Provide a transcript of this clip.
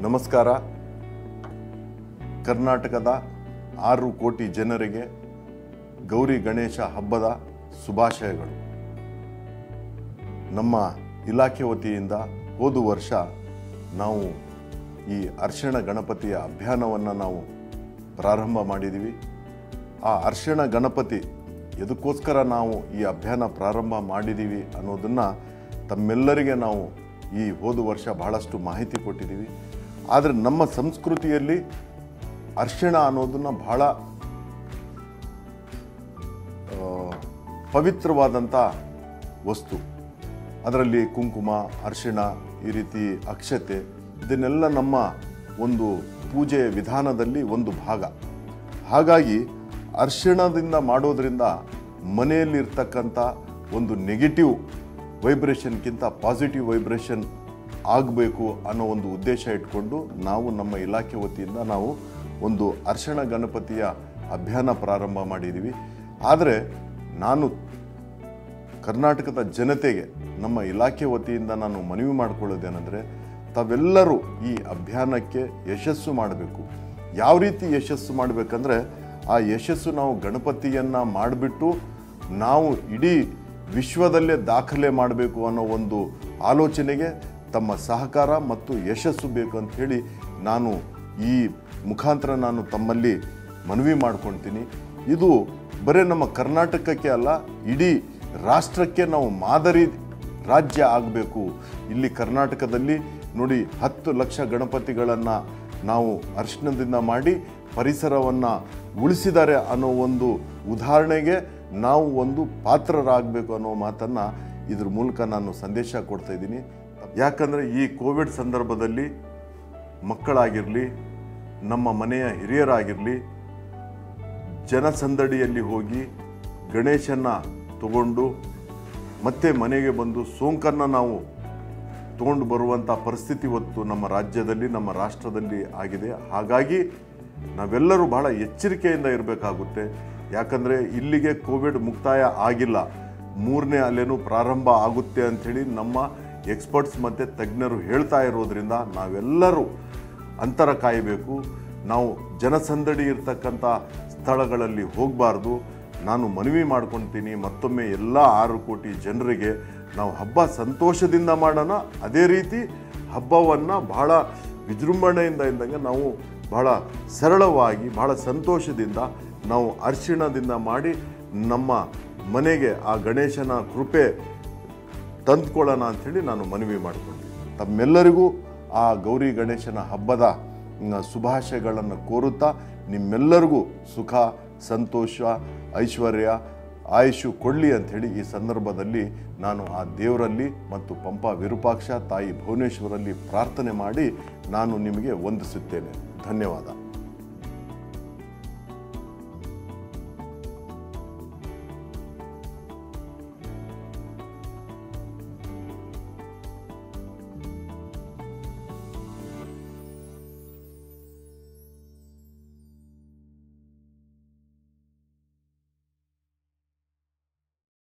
ನಮಸ್ಕಾರ ಕರ್ನಾಟಕದ ಆರು ಕೋಟಿ ಜನರಿಗೆ ಗೌರಿ ಗಣೇಶ ಹಬ್ಬದ ಶುಭಾಶಯಗಳು ನಮ್ಮ ಇಲಾಖೆ ವತಿಯಿಂದ ಹೋದ ವರ್ಷ ನಾವು ಈ ಅರ್ಶಿಣ ಗಣಪತಿಯ ಅಭಿಯಾನವನ್ನು ನಾವು ಪ್ರಾರಂಭ ಮಾಡಿದ್ದೀವಿ ಆ ಅರ್ಶಿಣ ಗಣಪತಿ ಎದಕ್ಕೋಸ್ಕರ ನಾವು ಈ ಅಭಿಯಾನ ಪ್ರಾರಂಭ ಮಾಡಿದ್ದೀವಿ ಅನ್ನೋದನ್ನು ತಮ್ಮೆಲ್ಲರಿಗೆ ನಾವು ಈ ಹೋದ ವರ್ಷ ಬಹಳಷ್ಟು ಮಾಹಿತಿ ಕೊಟ್ಟಿದ್ದೀವಿ ಆದರೆ ನಮ್ಮ ಸಂಸ್ಕೃತಿಯಲ್ಲಿ ಅರ್ಶಿಣ ಅನ್ನೋದನ್ನು ಬಹಳ ಆ, ಪವಿತ್ರವಾದಂಥ ವಸ್ತು ಅದರಲ್ಲಿ ಕುಂಕುಮ ಅರಿಶಿಣ ಈ ರೀತಿ ಅಕ್ಷತೆ ಇದನ್ನೆಲ್ಲ ನಮ್ಮ ಒಂದು ಪೂಜೆಯ ವಿಧಾನದಲ್ಲಿ ಒಂದು ಭಾಗ ಹಾಗಾಗಿ ಅರಿಶಿಣದಿಂದ ಮಾಡೋದ್ರಿಂದ ಮನೆಯಲ್ಲಿರ್ತಕ್ಕಂಥ ಒಂದು ನೆಗೆಟಿವ್ ವೈಬ್ರೇಷನ್ಗಿಂತ ಪಾಸಿಟಿವ್ ವೈಬ್ರೇಷನ್ ಆಗಬೇಕು ಅನ್ನೋ ಒಂದು ಉದ್ದೇಶ ಇಟ್ಕೊಂಡು ನಾವು ನಮ್ಮ ಇಲಾಖೆ ವತಿಯಿಂದ ನಾವು ಒಂದು ಅರ್ಶಿಣ ಗಣಪತಿಯ ಅಭಿಯಾನ ಪ್ರಾರಂಭ ಮಾಡಿದ್ದೀವಿ ಆದರೆ ನಾನು ಕರ್ನಾಟಕದ ಜನತೆಗೆ ನಮ್ಮ ಇಲಾಖೆ ವತಿಯಿಂದ ನಾನು ಮನವಿ ಮಾಡಿಕೊಳ್ಳೋದೇನೆಂದರೆ ತಾವೆಲ್ಲರೂ ಈ ಅಭಿಯಾನಕ್ಕೆ ಯಶಸ್ಸು ಮಾಡಬೇಕು ಯಾವ ರೀತಿ ಯಶಸ್ಸು ಮಾಡಬೇಕಂದ್ರೆ ಆ ಯಶಸ್ಸು ನಾವು ಗಣಪತಿಯನ್ನು ಮಾಡಿಬಿಟ್ಟು ನಾವು ಇಡೀ ವಿಶ್ವದಲ್ಲೇ ದಾಖಲೆ ಮಾಡಬೇಕು ಅನ್ನೋ ಒಂದು ಆಲೋಚನೆಗೆ ತಮ್ಮ ಸಹಕಾರ ಮತ್ತು ಯಶಸ್ಸು ಬೇಕು ಅಂತ ಹೇಳಿ ನಾನು ಈ ಮುಖಾಂತರ ನಾನು ತಮ್ಮಲ್ಲಿ ಮನವಿ ಮಾಡ್ಕೊಳ್ತೀನಿ ಇದು ಬರೀ ನಮ್ಮ ಕರ್ನಾಟಕಕ್ಕೆ ಅಲ್ಲ ಇಡೀ ರಾಷ್ಟ್ರಕ್ಕೆ ನಾವು ಮಾದರಿ ರಾಜ್ಯ ಆಗಬೇಕು ಇಲ್ಲಿ ಕರ್ನಾಟಕದಲ್ಲಿ ನೋಡಿ ಹತ್ತು ಲಕ್ಷ ಗಣಪತಿಗಳನ್ನು ನಾವು ಅರ್ಶಿಣದಿಂದ ಮಾಡಿ ಪರಿಸರವನ್ನು ಉಳಿಸಿದ್ದಾರೆ ಅನ್ನೋ ಒಂದು ಉದಾಹರಣೆಗೆ ನಾವು ಒಂದು ಪಾತ್ರರಾಗಬೇಕು ಅನ್ನೋ ಮಾತನ್ನು ಇದ್ರ ಮೂಲಕ ನಾನು ಸಂದೇಶ ಕೊಡ್ತಾ ಇದ್ದೀನಿ ಯಾಕಂದರೆ ಈ ಕೋವಿಡ್ ಸಂದರ್ಭದಲ್ಲಿ ಮಕ್ಕಳಾಗಿರಲಿ ನಮ್ಮ ಮನೆಯ ಹಿರಿಯರಾಗಿರಲಿ ಜನಸಂದಡಿಯಲ್ಲಿ ಹೋಗಿ ಗಣೇಶನ್ನ ತಗೊಂಡು ಮತ್ತೆ ಮನೆಗೆ ಬಂದು ಸೋಂಕನ್ನು ನಾವು ತಗೊಂಡು ಬರುವಂಥ ಪರಿಸ್ಥಿತಿ ಇವತ್ತು ನಮ್ಮ ರಾಜ್ಯದಲ್ಲಿ ನಮ್ಮ ರಾಷ್ಟ್ರದಲ್ಲಿ ಆಗಿದೆ ಹಾಗಾಗಿ ನಾವೆಲ್ಲರೂ ಬಹಳ ಎಚ್ಚರಿಕೆಯಿಂದ ಇರಬೇಕಾಗುತ್ತೆ ಯಾಕಂದರೆ ಇಲ್ಲಿಗೆ ಕೋವಿಡ್ ಮುಕ್ತಾಯ ಆಗಿಲ್ಲ ಮೂರನೇ ಅಲೆನೂ ಪ್ರಾರಂಭ ಆಗುತ್ತೆ ಅಂಥೇಳಿ ನಮ್ಮ ಎಕ್ಸ್ಪರ್ಟ್ಸ್ ಮತ್ತು ತಜ್ಞರು ಹೇಳ್ತಾ ಇರೋದ್ರಿಂದ ನಾವೆಲ್ಲರೂ ಅಂತರ ಕಾಯಬೇಕು ನಾವು ಜನಸಂದಡಿ ಇರ್ತಕ್ಕಂಥ ಸ್ಥಳಗಳಲ್ಲಿ ಹೋಗಬಾರ್ದು ನಾನು ಮನವಿ ಮಾಡ್ಕೊಳ್ತೀನಿ ಮತ್ತೊಮ್ಮೆ ಎಲ್ಲ ಆರು ಕೋಟಿ ಜನರಿಗೆ ನಾವು ಹಬ್ಬ ಸಂತೋಷದಿಂದ ಮಾಡೋಣ ಅದೇ ರೀತಿ ಹಬ್ಬವನ್ನು ಬಹಳ ವಿಜೃಂಭಣೆಯಿಂದ ಇದ್ದಂಗೆ ನಾವು ಬಹಳ ಸರಳವಾಗಿ ಬಹಳ ಸಂತೋಷದಿಂದ ನಾವು ಅರಿಶಿಣದಿಂದ ಮಾಡಿ ನಮ್ಮ ಮನೆಗೆ ಆ ಗಣೇಶನ ಕೃಪೆ ತಂದ್ಕೊಳ್ಳೋಣ ಅಂಥೇಳಿ ನಾನು ಮನವಿ ಮಾಡಿಕೊಂಡೆ ತಮ್ಮೆಲ್ಲರಿಗೂ ಆ ಗೌರಿ ಗಣೇಶನ ಹಬ್ಬದ ಮ್, ಶುಭಾಶಯಗಳನ್ನು ಕೋರುತ್ತಾ ನಿಮ್ಮೆಲ್ಲರಿಗೂ ಸುಖ ಸಂತೋಷ ಐಶ್ವರ್ಯ ಆಯುಷು ಕೊಡಲಿ ಅಂಥೇಳಿ ಈ ಸಂದರ್ಭದಲ್ಲಿ ನಾನು ಆ ದೇವರಲ್ಲಿ ಮತ್ತು ಪಂಪ ವಿರೂಪಾಕ್ಷ ತಾಯಿ ಭುವನೇಶ್ವರಲ್ಲಿ ಪ್ರಾರ್ಥನೆ ಮಾಡಿ ನಾನು ನಿಮಗೆ ವಂದಿಸುತ್ತೇನೆ ಧನ್ಯವಾದ